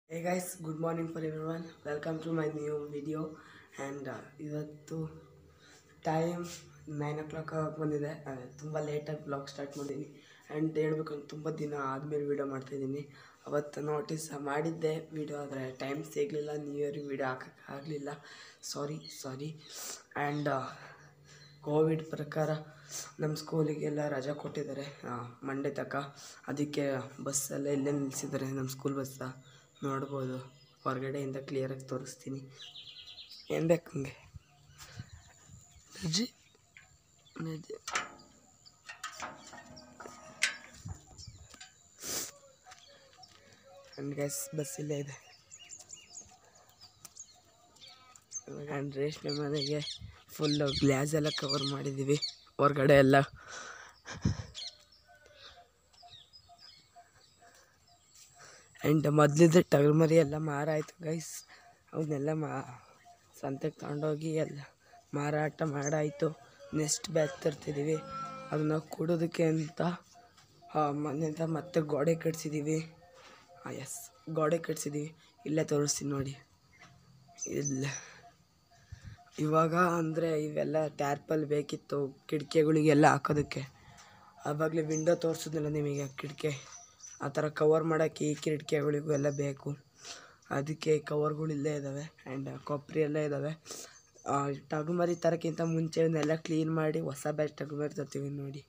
hey guys good morning for everyone welcome to my new video and ಇವತ್ತು time nine o'clock ಬಂದಿದೆ ತುಂಬ ಲೇಟಾಗಿ blog start ಮಾಡಿದ್ದೀನಿ and ಹೇಳ್ಬೇಕಂದ್ರೆ ತುಂಬ ದಿನ ಆದಮೇಲೆ ವೀಡಿಯೋ ಮಾಡ್ತಾಯಿದ್ದೀನಿ ಅವತ್ತು ನೋಟಿಸ್ ಮಾಡಿದ್ದೆ ವೀಡಿಯೋ ಆದರೆ ಟೈಮ್ ಸಿಗಲಿಲ್ಲ ನ್ಯೂ ಇಯರ್ಗೆ ವೀಡಿಯೋ ಹಾಕೋಕ್ಕಾಗಲಿಲ್ಲ ಸಾರಿ ಸಾರಿ ಆ್ಯಂಡ್ ಕೋವಿಡ್ ಪ್ರಕಾರ ನಮ್ಮ ಸ್ಕೂಲಿಗೆಲ್ಲ ರಜಾ ಕೊಟ್ಟಿದ್ದಾರೆ ಮಂಡೇ ತನಕ ಅದಕ್ಕೆ ಬಸ್ಸೆಲ್ಲ ಇಲ್ಲೇ ನಿಲ್ಲಿಸಿದ್ದಾರೆ ನಮ್ಮ ಸ್ಕೂಲ್ ಬಸ್ಸ ನೋಡ್ಬೋದು ಹೊರಗಡೆಯಿಂದ ಕ್ಲಿಯರಾಗಿ ತೋರಿಸ್ತೀನಿ ಏನು ಬೇಕು ಹಂಗೆ ಅಜ್ಜಿ ಅಜ್ಜಿ ನನ್ನ ಗ್ಯಾಸ್ ಬಸ್ ಇಲ್ಲೇ ಇದೆ ಇವಾಗ ರೇಷ್ಮೆ ಮನೆಗೆ ಫುಲ್ಲು ಗ್ಲಾಸ್ ಎಲ್ಲ ಕವರ್ ಮಾಡಿದ್ದೀವಿ ಹೊರಗಡೆ ಎಲ್ಲ ಆ್ಯಂಡ್ ಮೊದಲಿದ್ದ ಟಗರು ಮರಿ ಎಲ್ಲ ಮಾರಾಯಿತು ಗೈಸ್ ಅವನ್ನೆಲ್ಲ ಮಾ ಸಂತೆಗೆ ತಗೊಂಡೋಗಿ ಎಲ್ಲ ಮಾರಾಟ ಮಾಡಾಯಿತು ನೆಕ್ಸ್ಟ್ ಬ್ಯಾಚ್ ತರ್ತಿದ್ದೀವಿ ಅದನ್ನ ಕೊಡೋದಕ್ಕೆ ಅಂತ ಮನೆಯಿಂದ ಮತ್ತೆ ಗೋಡೆ ಕಟ್ಸಿದ್ದೀವಿ ಹಾಂ ಎಸ್ ಗೋಡೆ ಕಟ್ಸಿದ್ದೀವಿ ಇಲ್ಲೇ ತೋರಿಸ್ತೀನಿ ನೋಡಿ ಇಲ್ಲ ಇವಾಗ ಅಂದರೆ ಇವೆಲ್ಲ ಟ್ಯಾರ್ಪಲ್ ಬೇಕಿತ್ತು ಕಿಟಕಿಗಳಿಗೆಲ್ಲ ಹಾಕೋದಕ್ಕೆ ಆವಾಗಲೇ ವಿಂಡೋ ತೋರಿಸಿದ್ನಲ್ಲ ನಿಮಗೆ ಕಿಟಕಿ ಆ ಥರ ಕವರ್ ಮಾಡೋಕ್ಕೆ ಈ ಕಿಟಕಿಗಳಿಗೂ ಎಲ್ಲ ಬೇಕು ಅದಕ್ಕೆ ಕವರ್ಗಳು ಇಲ್ಲೇ ಇದ್ದಾವೆ ಆ್ಯಂಡ್ ಕೊಬ್ಬರಿ ಎಲ್ಲ ಇದ್ದಾವೆ ಟಗುಮರಿ ತರಕ್ಕಿಂತ ಮುಂಚೆ ಇವನ್ನೆಲ್ಲ ಕ್ಲೀನ್ ಮಾಡಿ ಹೊಸ ಬ್ಯಾಚ್ ಟಗುಮರಿ ತರ್ತೀವಿ ನೋಡಿ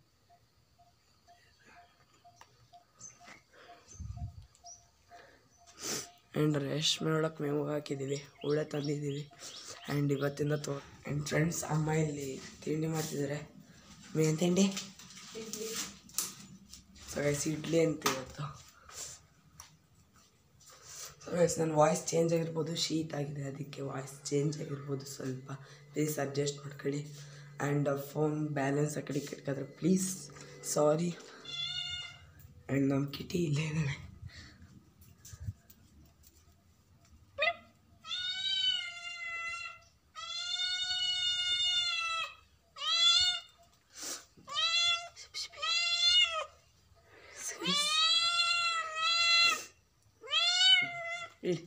ಆ್ಯಂಡ್ ರೇಷ್ಮೆ ಒಳಕ್ಕೆ ಮೇವು ಹಾಕಿದ್ದೀವಿ ಹುಳೆ ತಂದಿದ್ದೀವಿ ಆ್ಯಂಡ್ ಇವತ್ತಿಂದ ತೋ ಆ್ಯಂಡ್ ಫ್ರೆಂಡ್ಸ್ ಅಮ್ಮ ಇಲ್ಲಿ ತಿಂಡಿ ಮಾಡ್ತಿದ್ದಾರೆ ಮೇನ್ ತಿಂಡಿ ಸೊ ಗೈಸ್ ಇಡ್ಲಿ ಅಂತ ಇವತ್ತು ಸೊ ಗೈಸ್ ನನ್ನ ವಾಯ್ಸ್ ಚೇಂಜ್ ಆಗಿರ್ಬೋದು ಶೀಟ್ ಆಗಿದೆ ಅದಕ್ಕೆ ವಾಯ್ಸ್ ಚೇಂಜ್ ಆಗಿರ್ಬೋದು ಸ್ವಲ್ಪ ಪ್ಲೀಸ್ ಅಡ್ಜಸ್ಟ್ ಮಾಡ್ಕೊಳ್ಳಿ ಆ್ಯಂಡ್ ಫೋನ್ ಬ್ಯಾಲೆನ್ಸ್ ಆ ಕಡೆ ಕೆಟ್ಕಾದ್ರೆ ಪ್ಲೀಸ್ ಸಾರಿ ಆ್ಯಂಡ್ ನಮ್ಮ ಕಿಟಿ ಇಲ್ಲೇ ಇದ್ದಾವೆ ಹೇಳಿ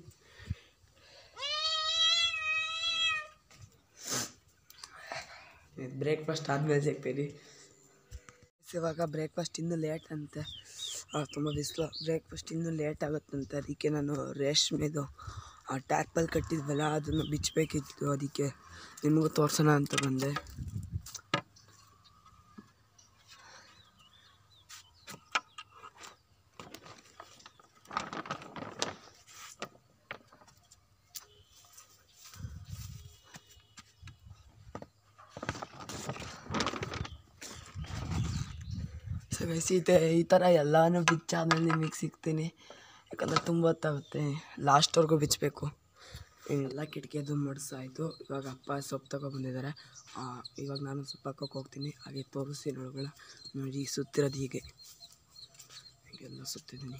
ಬ್ರೇಕ್ಫಾಸ್ಟ್ ಆದಮೇಲೆ ಸಿಗ್ತೀನಿ ಇವಾಗ ಬ್ರೇಕ್ಫಾಸ್ಟ್ ಇನ್ನೂ ಲೇಟ್ ಅಂತೆ ತುಂಬ ಬಿಸಿಲು ಬ್ರೇಕ್ಫಾಸ್ಟ್ ಇನ್ನೂ ಲೇಟ್ ಆಗುತ್ತಂತೆ ಅದಕ್ಕೆ ನಾನು ರೇಷ್ಮೆದು ಆ ಟ್ಯಾಪಲ್ಲಿ ಕಟ್ಟಿದ್ವಲ್ಲ ಅದನ್ನು ಬಿಚ್ಚಬೇಕಿತ್ತು ಅದಕ್ಕೆ ನಿಮಗೂ ತೋರ್ಸೋಣ ಅಂತ ಬಂದೆ ಸೊ ಗೈಸ್ ಈ ತ ಈ ಥರ ಎಲ್ಲನೂ ಬಿಚ್ಚಾದ್ಮೇಲೆ ನಿಮಗೆ ಸಿಗ್ತೀನಿ ಯಾಕಂದರೆ ತುಂಬ ಹೊತ್ತಾಗುತ್ತೆ ಲಾಸ್ಟ್ವರೆಗೂ ಬಿಚ್ಚಬೇಕು ಎಲ್ಲ ಕಿಟಕಿ ಅದು ಮಡ್ಸಾಯಿತು ಇವಾಗ ಅಪ್ಪ ಸೊಪ್ಪು ತಗೊಬಂದಿದ್ದಾರೆ ಇವಾಗ ನಾನು ಸೊಪ್ಪು ಹಾಕೋಕೆ ಹೋಗ್ತೀನಿ ಹಾಗೆ ತೋರಿಸ್ತೀನಿ ಒಳಗಡೆ ನೋಡಿ ಸುತ್ತಿರೋದು ಹೀಗೆ ಹೀಗೆಲ್ಲ ಸುತ್ತಿದ್ದೀನಿ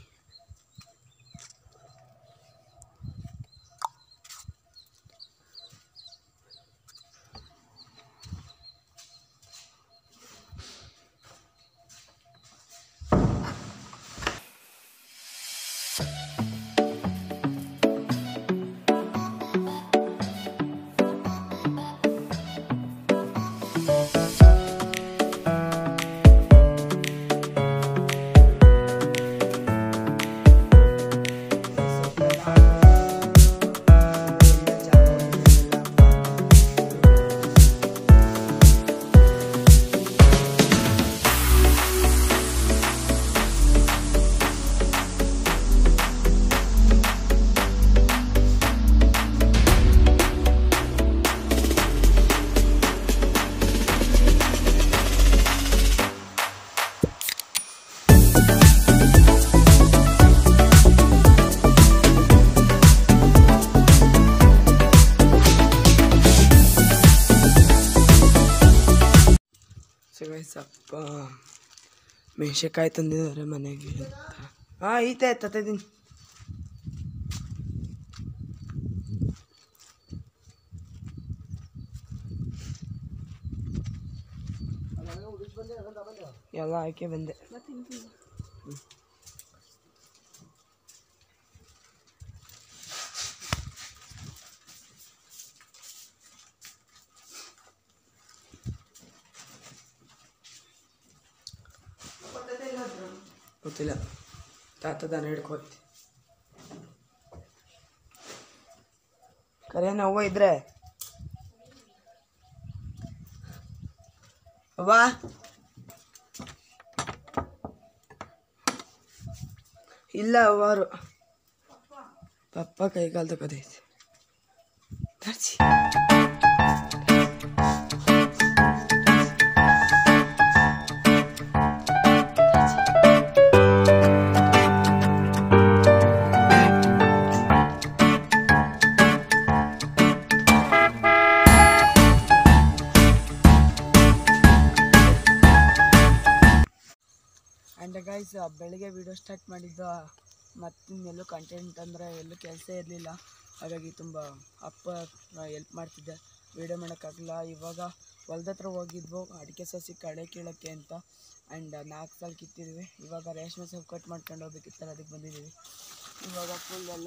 ಸೊ ಗೈಸ್ ಅಪ್ಪ ಮೆಣಸಿನ್ಕಾಯಿ ತಂದಿದ್ದಾರೆ ಮನೆಗೆ ಅಂತ ಹಾಂ ಐತೆ ತತ್ತಿದ್ದೀನಿ ಎಲ್ಲ ಹಾಕಿ ಬಂದೆ ಗೊತ್ತಿಲ್ಲ ತಾತ ದನ ಹಿಡ್ಕೋತಿ ಕರೆ ನೋವು ಇದ್ರೆ ಅವ್ವ ಇಲ್ಲ ಅವರು ಪಪ್ಪ ಕೈ ಕಾಲು ತಗೋದೈತಿ ತರ್ಸಿ ಆ್ಯಂಡ್ ಗೈಸ್ ಬೆಳಿಗ್ಗೆ ವಿಡಿಯೋ ಸ್ಟಾರ್ಟ್ ಮಾಡಿದ್ದು ಮತ್ತಿನ್ನೆಲ್ಲೂ ಕಂಟೆಂಟ್ ಅಂದರೆ ಎಲ್ಲೂ ಕೆಲಸ ಇರಲಿಲ್ಲ ಹಾಗಾಗಿ ತುಂಬ ಅಪ್ಪ ಎಲ್ಪ್ ಮಾಡ್ತಿದ್ದೆ ವಿಡಿಯೋ ಮಾಡೋಕ್ಕಾಗಲ್ಲ ಇವಾಗ ಹೊಲ್ದ ಹತ್ರ ಹೋಗಿದ್ವು ಅಡಿಕೆ ಸಸಿ ಕಳೆ ಕೀಳೋಕ್ಕೆ ಅಂತ ಆ್ಯಂಡ್ ನಾಲ್ಕು ಸಾಲ ಕಿತ್ತಿದ್ವಿ ಇವಾಗ ರೇಷ್ಮೆ ಸೊಪ್ಪು ಕಟ್ ಮಾಡ್ಕೊಂಡು ಹೋಗ್ಬೇಕಿತ್ತಲ್ಲ ಅದಕ್ಕೆ ಬಂದಿದ್ದೀವಿ ಇವಾಗ ಫುಲ್ ಎಲ್ಲ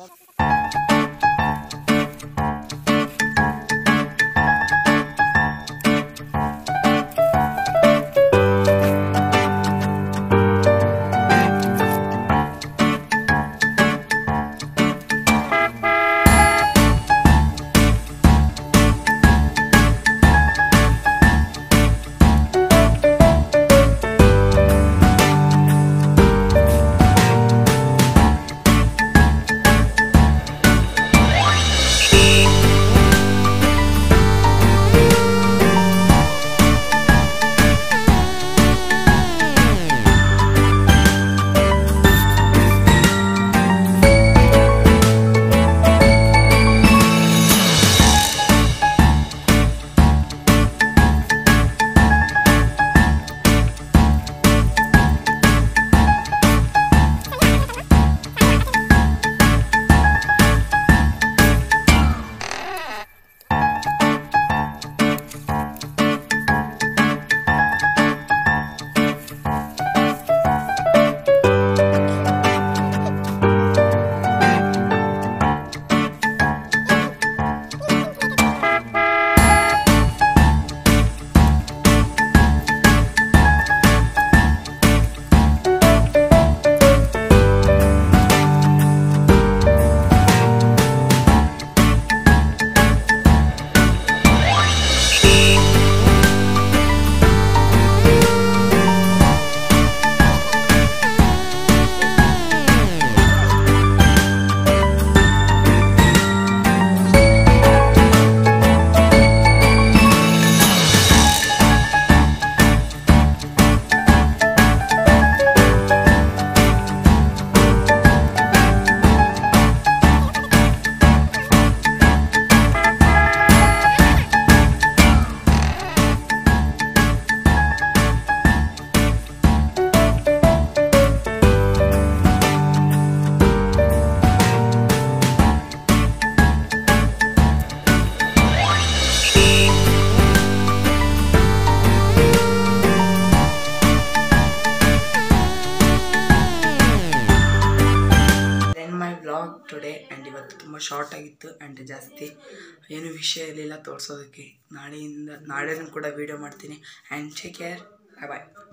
then my blog today and ಇವತ್ತು ತುಂಬ ಶಾರ್ಟ್ ಆಗಿತ್ತು ಆ್ಯಂಡ್ ಜಾಸ್ತಿ ಏನು ವಿಷಯ ಇರಲಿಲ್ಲ ತೋರಿಸೋದಕ್ಕೆ ನಾಳೆಯಿಂದ ನಾಳೆನೂ ಕೂಡ ವೀಡಿಯೋ ಮಾಡ್ತೀನಿ and take care bye bye